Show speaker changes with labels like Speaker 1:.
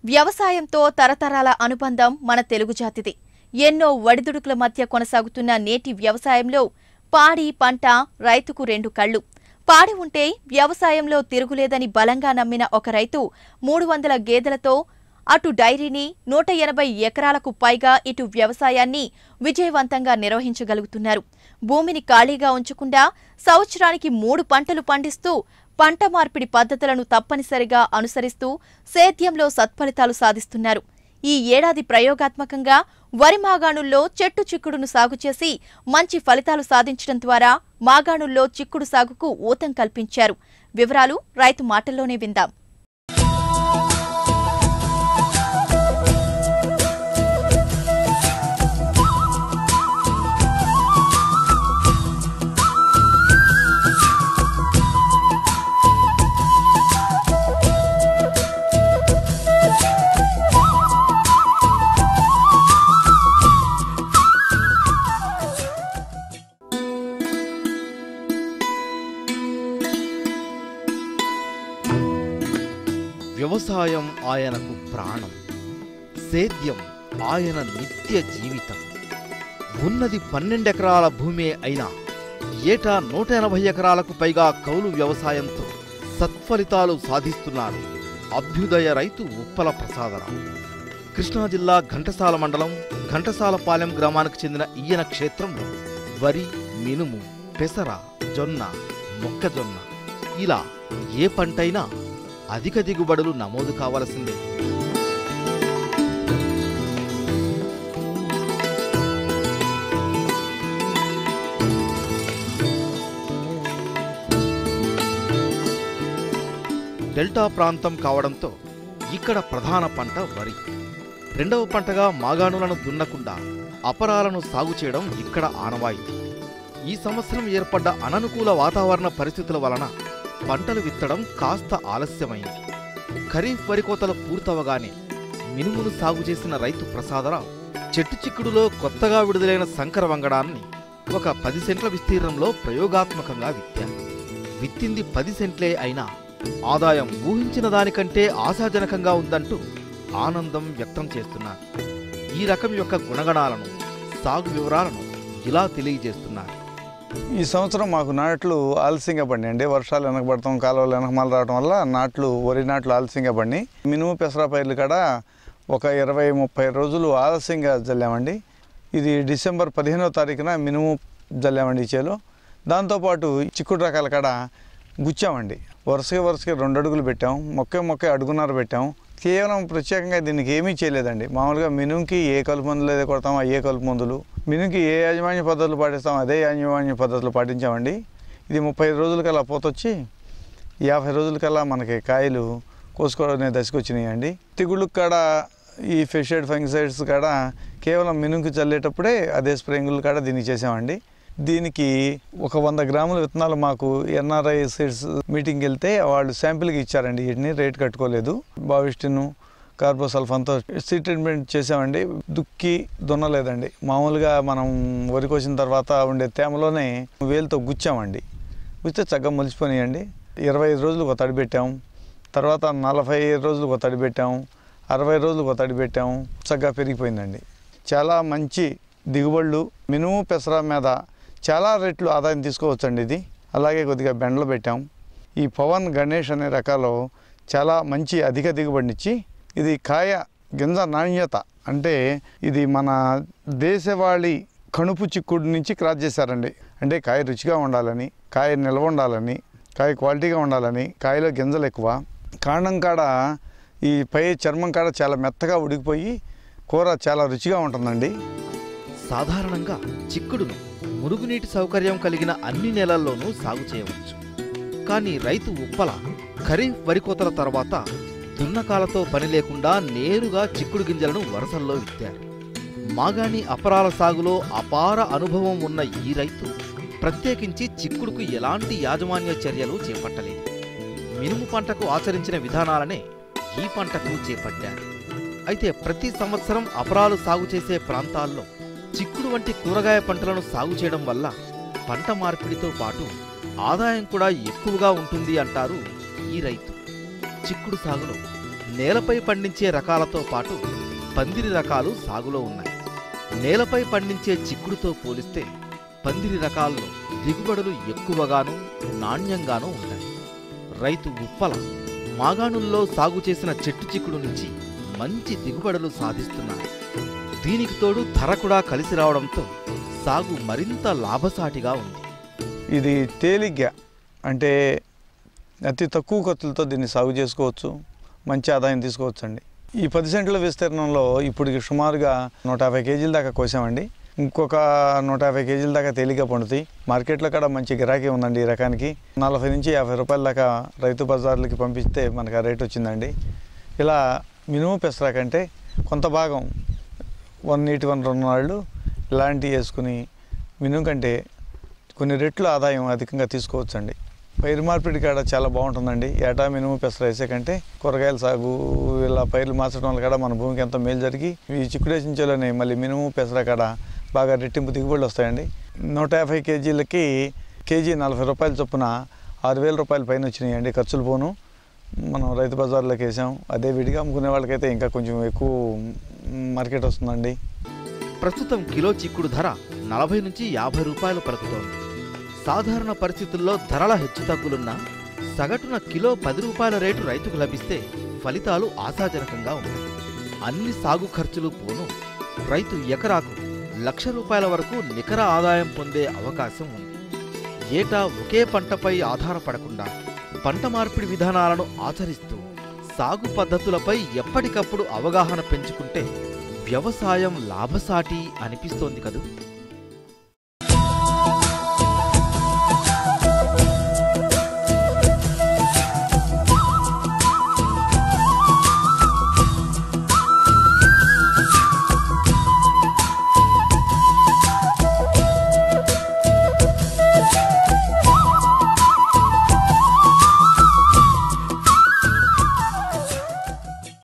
Speaker 1: వ్యవసాయంతో తరతరాల అనుబంధం మన తెలుగు జాతిది ఎన్నో ఒడిదుడుకుల మధ్య కొనసాగుతున్న నేటి వ్యవసాయంలో పాడి పంట రైతుకు రెండు కళ్ళు పాడి ఉంటే వ్యవసాయంలో తిరుగులేదని బలంగా నమ్మిన ఒక రైతు మూడు వందల గేదెలతో అటు డైరీని నూట ఎనభై ఎకరాలకు పైగా ఇటు వ్యవసాయాన్ని విజయవంతంగా నిర్వహించగలుగుతున్నారు భూమిని ఖాళీగా ఉంచకుండా సంవత్సరానికి మూడు పంటలు పండిస్తూ పంట మార్పిడి పద్ధతులను తప్పనిసరిగా అనుసరిస్తూ సేద్యంలో సత్ఫలితాలు సాధిస్తున్నారు ఈ ఏడాది ప్రయోగాత్మకంగా వరి మాగాణుల్లో చెట్టు చిక్కుడును సాగు చేసి మంచి ఫలితాలు సాధించడం ద్వారా మాగాణుల్లో చిక్కుడు సాగుకు ఊతం కల్పించారు వివరాలు రైతు మాటల్లోనే విందాం
Speaker 2: వ్యవసాయం ఆయనకు ప్రాణం సేద్యం ఆయన నిత్య జీవితం ఉన్నది పన్నెండెకరాల భూమే అయినా ఏటా నూట ఎనభై ఎకరాలకు పైగా కౌలు వ్యవసాయంతో సత్ఫలితాలు సాధిస్తున్నారు అభ్యుదయ రైతు ఉప్పల ప్రసాదరావు కృష్ణా జిల్లా ఘంటసాల మండలం ఘంటసాలపాలెం గ్రామానికి చెందిన ఈయన క్షేత్రంలో వరి మినుము పెసర జొన్న మొక్కజొన్న ఇలా ఏ పంటైనా అధిక దిగుబడులు నమోదు కావలసిందే డెల్టా ప్రాంతం కావడంతో ఇక్కడ ప్రధాన పంట వరి రెండవ పంటగా మాగాణులను దున్నకుండా అపరాలను సాగు చేయడం ఇక్కడ ఆనవాయితీ ఈ సంవత్సరం ఏర్పడ్డ అననుకూల వాతావరణ పరిస్థితుల వలన పంటలు విత్తడం కాస్త ఆలస్యమైంది ఖరీఫ్ వరి కోతలు పూర్తవగానే మినుమును సాగు చేసిన రైతు ప్రసాదరావు చెట్టు చిక్కుడులో కొత్తగా విడుదలైన సంకర వంగడాన్ని ఒక పది సెంట్ల విస్తీర్ణంలో ప్రయోగాత్మకంగా విత్తారు విత్తింది పది సెంట్లే అయినా ఆదాయం ఊహించిన దానికంటే ఆశాజనకంగా ఉందంటూ ఆనందం వ్యక్తం చేస్తున్నారు ఈ రకం యొక్క గుణగణాలను సాగు వివరాలను ఇలా తెలియజేస్తున్నారు
Speaker 3: ఈ సంవత్సరం మాకు నాట్లు ఆలస్యంగా పడినాయండి వర్షాలు వెనకబడతాం కాలువలు వెనకమాల రావడం వల్ల నాట్లు వరి నాట్లు ఆలస్యంగా పడినాయి మినుము పెసరా పైర్లు కాడ ఒక ఇరవై ముప్పై రోజులు ఆలస్యంగా జల్లామండి ఇది డిసెంబర్ పదిహేనవ తారీఖున మినుము జల్లామండి ఈ చేలో దాంతోపాటు చిక్కుడు రకాల కాడ గుచ్చామండి వరుసగా వరుసగా రెండు అడుగులు పెట్టాం మొక్కే మొక్కే అడుగున్నర పెట్టాం కేవలం ప్రత్యేకంగా దీనికి ఏమీ చేయలేదండి మామూలుగా మినుముకి ఏ కలుపు మందులు అయితే కొడతామో ఏ కలుపు మందులు మినుముకి ఏ యాజమాన్య పద్ధతులు పాటిస్తామో అదే యాజమాన్య పద్ధతులు పాటించామండి ఇది ముప్పై రోజులకల్లా పోతొచ్చి యాభై రోజులకల్లా మనకి కాయలు కోసుకోవడం దశకు వచ్చినాయండి తెగుళ్ళకు కాడ ఈ ఫెషైడ్ ఫంగిసైడ్స్ కాడ కేవలం మినుముకి చల్లేటప్పుడే అదే స్ప్రేయింగులు కాడ దీనికి చేసామండి దీనికి ఒక వంద గ్రాముల విత్తనాలు మాకు ఎన్ఆర్ఐ సీడ్స్ మీటింగ్కి వెళ్తే వాళ్ళు శాంపిల్కి ఇచ్చారండి వీటిని రేట్ కట్టుకోలేదు బావిస్టిన్ కార్బోసల్ఫాన్తో సీడ్ ట్రీట్మెంట్ చేసామండి దుక్కి దున్నలేదండి మామూలుగా మనం వరి కోసిన తర్వాత ఉండే తేమలోనే వేలుతో గుచ్చామండి గుచ్చితే చక్కగా మొలిచిపోయినాయండి ఇరవై ఐదు రోజులు ఒక తడి పెట్టాం తర్వాత నలభై ఐదు రోజులు ఒక తడి పెట్టాం అరవై రోజులు ఒక తడి పెట్టాం చక్కగా పెరిగిపోయిందండి చాలా మంచి దిగుబడులు మినుము పెసర మీద చాలా రెట్లు ఆదాయం తీసుకోవచ్చండి ఇది అలాగే కొద్దిగా బెండలు పెట్టాం ఈ పవన్ గణేష్ అనే రకాలు చాలా మంచి అధిక దిగుబడినిచ్చి ఇది కాయ గింజ నాణ్యత అంటే ఇది మన దేశవాళీ కణుపు చిక్కుడు నుంచి క్రాస్ చేశారండి అంటే కాయ రుచిగా ఉండాలని కాయ నిల్వ ఉండాలని కాయ క్వాలిటీగా ఉండాలని కాయలో గింజలు ఎక్కువ కాండం కాడ ఈ పై చర్మం కాడ చాలా మెత్తగా ఉడికిపోయి కూర చాలా రుచిగా ఉంటుందండి
Speaker 2: సాధారణంగా చిక్కుడును మురుగునీటి సౌకర్యం కలిగిన అన్ని నెలల్లోనూ సాగు చేయవచ్చు కానీ రైతు ఉప్పల ఖరీఫ్ వరి కోతల తర్వాత దున్నకాలతో పని లేకుండా నేరుగా చిక్కుడు గింజలను వరసల్లో విత్తారు మాగాణి అపరాల సాగులో అపార అనుభవం ఉన్న ఈ రైతు ప్రత్యేకించి చిక్కుడుకు ఎలాంటి యాజమాన్య చర్యలు చేపట్టలేదు మినుము పంటకు ఆచరించిన విధానాలనే ఈ పంటకు చేపట్టారు అయితే ప్రతి సంవత్సరం అపరాలు సాగు చేసే ప్రాంతాల్లో చిక్కుడు వంటి కూరగాయ పంటలను సాగు చేయడం వల్ల పంట మార్పిడితో పాటు ఆదాయం కూడా ఎక్కువగా ఉంటుంది అంటారు ఈ రైతు చిక్కుడు సాగులో నేలపై పండించే రకాలతో పాటు పందిరి రకాలు సాగులో ఉన్నాయి నేలపై పండించే చిక్కుడుతో పోలిస్తే పందిరి రకాల్లో దిగుబడులు ఎక్కువగాను నాణ్యంగానూ ఉంటాయి రైతు ఉప్పల మాగాణుల్లో సాగు చేసిన చెట్టు చిక్కుడు నుంచి మంచి దిగుబడులు సాధిస్తున్నారు దీనికి తోడు ధర కూడా కలిసి రావడంతో సాగు మరింత లాభసాటిగా ఉంది
Speaker 3: ఇది తేలిగ్గా అంటే అతి తక్కువ ఖర్చులతో దీన్ని సాగు చేసుకోవచ్చు మంచి ఆదాయం తీసుకోవచ్చు అండి ఈ పది సెంట్ల విస్తీర్ణంలో ఇప్పటికి సుమారుగా నూట యాభై కేజీల దాకా కోసామండి ఇంకొక నూట యాభై కేజీల దాకా తేలిగ్గా పండుతాయి మార్కెట్లో కూడా మంచి గిరాకీ ఉందండి ఈ రకానికి నలభై నుంచి యాభై రూపాయల దాకా రైతు బజార్లకి పంపిస్తే మనకు ఆ రేట్ వచ్చిందండి ఇలా మినిమం పెసరా కంటే కొంత భాగం వన్ ఎయిటీ వన్ రెండు నాళ్ళు ఇలాంటివి వేసుకుని మినిమం కంటే కొన్ని రెట్లు ఆదాయం అధికంగా తీసుకోవచ్చండి పైరు మార్పిడి కాడ చాలా బాగుంటుందండి ఏటా మినుము పెసర వేసే కంటే కూరగాయల సాగు ఇలా పైర్లు మార్చడం వల్ల కూడా మన భూమికి ఎంతో మేలు జరిగి ఈ చిక్కుడేసించేలోనే మళ్ళీ మినుము పెసర కాడ బాగా రెట్టింపు దిగుబడులు వస్తాయండి నూట యాభై కేజీలకి కేజీ నలభై రూపాయల చొప్పున ఆరు వేల రూపాయల పైన వచ్చినాయండి ఖర్చులు పోను మనం రైతు బజార్లోకి వేసాం అదే విడిగా అమ్ముకునే వాళ్ళకైతే ఇంకా కొంచెం ఎక్కువ మార్కెట్ వస్తుందండి
Speaker 2: ప్రస్తుతం కిలో చిక్కుడు ధర నలభై నుంచి యాభై రూపాయలు పలుకుతోంది సాధారణ పరిస్థితుల్లో ధరల హెచ్చుతగ్గులున్నా సగటున కిలో పది రూపాయల రేటు రైతుకు లభిస్తే ఫలితాలు ఆశాజనకంగా ఉన్నాయి అన్ని సాగు ఖర్చులు పోను రైతు ఎకరాకు లక్ష రూపాయల వరకు నికర ఆదాయం పొందే అవకాశం ఉంది ఏటా ఒకే పంటపై ఆధారపడకుండా పంట మార్పిడి విధానాలను ఆచరిస్తూ సాగు పద్ధతులపై ఎప్పటికప్పుడు అవగాహన పెంచుకుంటే వ్యవసాయం లాభసాటి అనిపిస్తోంది కదూ